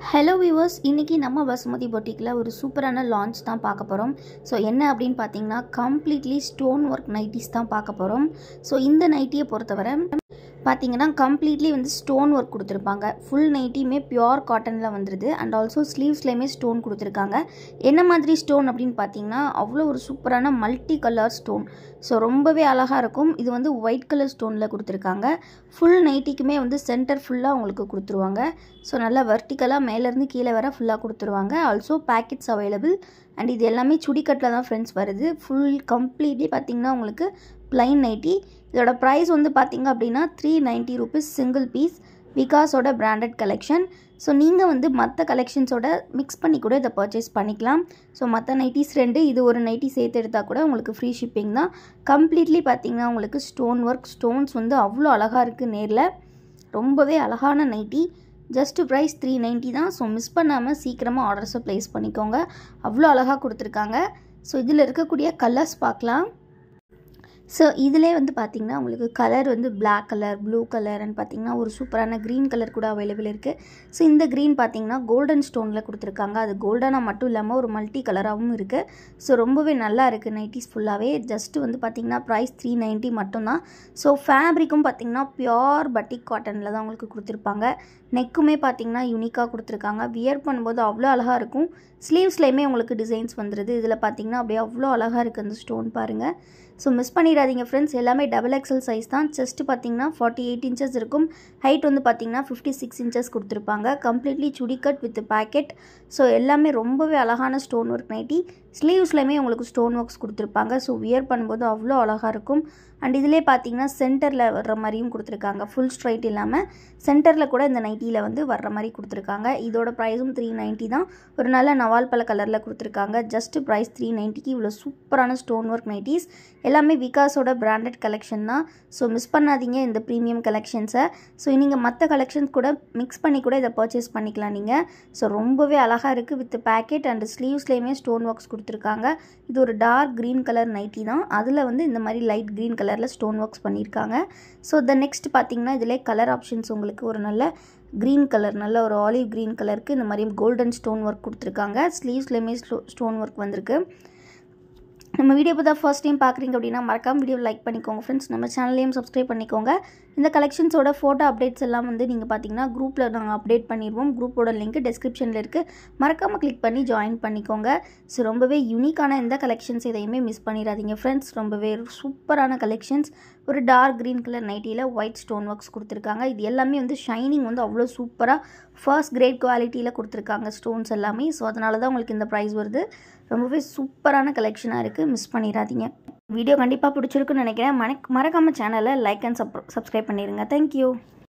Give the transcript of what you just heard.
hello viewers இன்றைக்கி நம்ம வசுமதி பொட்டிக்கில் ஒரு சூப்பரான லான்ச் தான் பார்க்க போகிறோம் ஸோ என்ன அப்படின்னு பார்த்தீங்கன்னா கம்ப்ளீட்லி ஸ்டோன் ஒர்க் நைட்டிஸ் தான் பார்க்க போகிறோம் ஸோ இந்த நைட்டியை பொறுத்தவரை பார்த்தீங்கன்னா கம்ப்ளீட்லி வந்து ஸ்டோன் ஒர்க் கொடுத்துருப்பாங்க ஃபுல் நைட்டியுமே பியோர் காட்டனில் வந்துடுது அண்ட் ஆல்சோ ஸ்லீவ்ஸ்லேயுமே ஸ்டோன் கொடுத்துருக்காங்க என்ன மாதிரி ஸ்டோன் அப்படின்னு பார்த்தீங்கன்னா அவ்வளோ ஒரு சூப்பரான மல்டி கலர் ஸ்டோன் ஸோ ரொம்பவே அழகாக இருக்கும் இது வந்து ஒயிட் கலர் ஸ்டோனில் கொடுத்துருக்காங்க ஃபுல் நைட்டிக்குமே வந்து சென்டர் ஃபுல்லாக உங்களுக்கு கொடுத்துருவாங்க ஸோ நல்லா வெர்டிக்கலாக மேலேருந்து கீழே வர ஃபுல்லாக கொடுத்துருவாங்க ஆல்சோ பேக்கெட்ஸ் அவைலபிள் அண்ட் இது எல்லாமே சுடிக்கட்டில் தான் ஃப்ரெண்ட்ஸ் வருது ஃபுல் கம்ப்ளீட்லி பார்த்திங்கன்னா உங்களுக்கு ப்ளைன் நைட்டி இதோட ப்ரைஸ் வந்து பார்த்திங்க அப்படின்னா three ninety rupees single piece விகாஸோட பிராண்டட் கலெக்ஷன் ஸோ நீங்கள் வந்து மற்ற கலெக்ஷன்ஸோட மிக்ஸ் பண்ணி கூட இதை பர்ச்சேஸ் பண்ணிக்கலாம் ஸோ மற்ற நைட்டிஸ் ரெண்டு இது ஒரு நைட்டி சேர்த்து எடுத்தால் கூட உங்களுக்கு ஃப்ரீ ஷிப்பிங் தான் கம்ப்ளீட்லி பார்த்திங்கன்னா உங்களுக்கு ஸ்டோன் ஒர்க் ஸ்டோன்ஸ் வந்து அவ்வளோ அழகாக இருக்குது நேரில் ரொம்பவே அழகான nighty just price three ninety தான் ஸோ மிஸ் பண்ணாமல் சீக்கிரமாக ஆர்டர்ஸை ப்ளேஸ் பண்ணிக்கோங்க அவ்வளோ அழகாக கொடுத்துருக்காங்க ஸோ இதில் இருக்கக்கூடிய கலர்ஸ் பார்க்கலாம் ஸோ இதிலே வந்து பார்த்திங்கன்னா உங்களுக்கு கலர் வந்து black colour blue colour and பார்த்திங்கன்னா ஒரு சூப்பரான க்ரீன் கலர் கூட அவைலபிள் இருக்குது ஸோ இந்த க்ரீன் பார்த்திங்கன்னா கோல்டன் ஸ்டோனில் கொடுத்துருக்காங்க அது கோல்டனாக மட்டும் இல்லாமல் ஒரு மல்டி கலராகவும் இருக்குது ஸோ ரொம்பவே நல்லா இருக்குது நைட்டிஸ் ஃபுல்லாகவே ஜஸ்ட்டு வந்து பார்த்திங்கன்னா ப்ரைஸ் த்ரீ நைன்ட்டி மட்டும்தான் ஸோ ஃபேப்ரிக்கும் பார்த்திங்கன்னா பியோர் பட்டிக் காட்டனில் தான் உங்களுக்கு கொடுத்துருப்பாங்க நெக்குமே பார்த்திங்கன்னா யூனிக்காக கொடுத்துருக்காங்க வியர் பண்ணும்போது அவ்வளோ அழகாக இருக்கும் ஸ்லீவ்ஸ்லேயுமே உங்களுக்கு டிசைன்ஸ் வந்துடுது இதில் பார்த்திங்கன்னா அப்படியே அவ்வளோ அழகாக இருக்குது அந்த ஸ்டோன் பாருங்கள் ஸோ மிஸ் பண்ணிடாதீங்க ஃப்ரெண்ட்ஸ் எல்லாமே டபுள் எக்ஸல் சைஸ் தான் செஸ்ட் பார்த்தீங்கன்னா ஃபார்ட்டி எயிட் இன்ச்சஸ் இருக்கும் ஹைட் வந்து பார்த்தீங்கன்னா ஃபிஃப்டி சிக்ஸ் இன்ச்சஸ் கொடுத்துருப்பாங்க கம்ப்ளீட்லி சுடிக்கட் வித் பேக்கெட் ஸோ எல்லாமே ரொம்பவே அழகான ஸ்டோன் ஒர்க் நைட்டி ஸ்லீவ்ஸ்லையுமே உங்களுக்கு ஸ்டோன் ஒர்க்ஸ் கொடுத்துருப்பாங்க ஸோ வியர் பண்ணும்போது அவ்வளோ அழகாக இருக்கும் அண்ட் இதிலே பார்த்தீங்கன்னா சென்டரில் வர்ற மாதிரியும் கொடுத்துருக்காங்க ஃபுல் ஸ்ட்ரைட் இல்லாமல் சென்டரில் கூட இந்த நைட்டியில் வந்து வர்ற மாதிரி கொடுத்துருக்காங்க இதோட ப்ரைஸும் த்ரீ நைன்ட்டி தான் ஒரு நல்ல நவால் பல கலரில் கொடுத்துருக்காங்க ஜஸ்ட் ப்ரைஸ் த்ரீ நைன்ட்டிக்கு இவ்வளோ சூப்பரான ஸ்டோன் ஒர்க் நைட்டிஸ் எல்லாமே விகாஸோட பிராண்டட் கலெக்ஷன் தான் ஸோ மிஸ் பண்ணாதீங்க இந்த ப்ரீமியம் கலெக்ஷன்ஸை ஸோ நீங்கள் மற்ற கலெக்ஷன்ஸ் கூட மிக்ஸ் பண்ணி கூட இதை பர்ச்சேஸ் பண்ணிக்கலாம் நீங்கள் ஸோ ரொம்பவே அழகாக இருக்குது வித் பேக்கெட் அண்ட் ஸ்லீவ்ஸ்லேயுமே ஸ்டோன் ஒர்க்ஸ் கொடுத்துருக்காங்க இது ஒரு டார்க் க்ரீன் கலர் நைட்டி தான் அதில் வந்து இந்த மாதிரி லைட் க்ரீன் கலரில் ஸ்டோன் ஒர்க்ஸ் பண்ணியிருக்காங்க ஸோ த நெக்ஸ்ட் பார்த்தீங்கன்னா இதிலே கலர் ஆப்ஷன்ஸ் உங்களுக்கு ஒரு நல்ல க்ரீன் கலர் நல்ல ஒரு ஆலிவ் க்ரீன் கலருக்கு இந்த மாதிரி கோல்டன் ஸ்டோன் ஒர்க் கொடுத்துருக்காங்க ஸ்லீவ்ஸ்லேயுமே ஸ்டோன் ஒர்க் வந்திருக்கு நம்ம வீடியோ இப்போ தான் ஃபர்ஸ்ட் டைம் பார்க்குறீங்க அப்படின்னா மறக்காம வீடியோ லைக் பண்ணிக்கோங்க ஃப்ரெண்ட்ஸ் நம்ம சேனல்லையும் சப்ஸ்கிரைப் பண்ணிக்கோங்க இந்த கலெக்ஷன்ஸோட ஃபோட்டோ அப்டேட்ஸ் எல்லாம் வந்து நீங்கள் பார்த்தீங்கன்னா குரூப்பில் நாங்கள் அப்டேட் பண்ணிடுவோம் குரூப்போட லிங்க் டிஸ்கிரிப்ஷனில் இருக்குது மறக்காமல் கிளிக் பண்ணி ஜாயின் பண்ணிக்கோங்க ஸோ ரொம்பவே யூனிக்கான இந்த கலெக்ஷன்ஸ் எதையுமே மிஸ் பண்ணிடாதீங்க ஃப்ரெண்ட்ஸ் ரொம்பவே சூப்பரான கலெக்ஷன்ஸ் ஒரு டார்க் க்ரீன் கலர் நைட்டியில் ஒயிட் ஸ்டோன் ஒர்க்ஸ் கொடுத்துருக்காங்க இது எல்லாமே வந்து ஷைனிங் வந்து அவ்வளோ சூப்பராக ஃபர்ஸ்ட் கிரேட் குவாலிட்டியில் கொடுத்துருக்காங்க ஸ்டோன்ஸ் எல்லாமே ஸோ அதனால தான் உங்களுக்கு இந்த ப்ரைஸ் வருது ரொம்பவே சூப்பரான கலெக்ஷனாக இருக்குது மிஸ் பண்ணிடாதீங்க வீடியோ கண்டிப்பாக பிடிச்சிருக்குன்னு நினைக்கிறேன் மறக் மறக்காமல் சேனலை லைக் அண்ட் சப் சப்ஸ்கிரைப் பண்ணிடுங்க தேங்க்யூ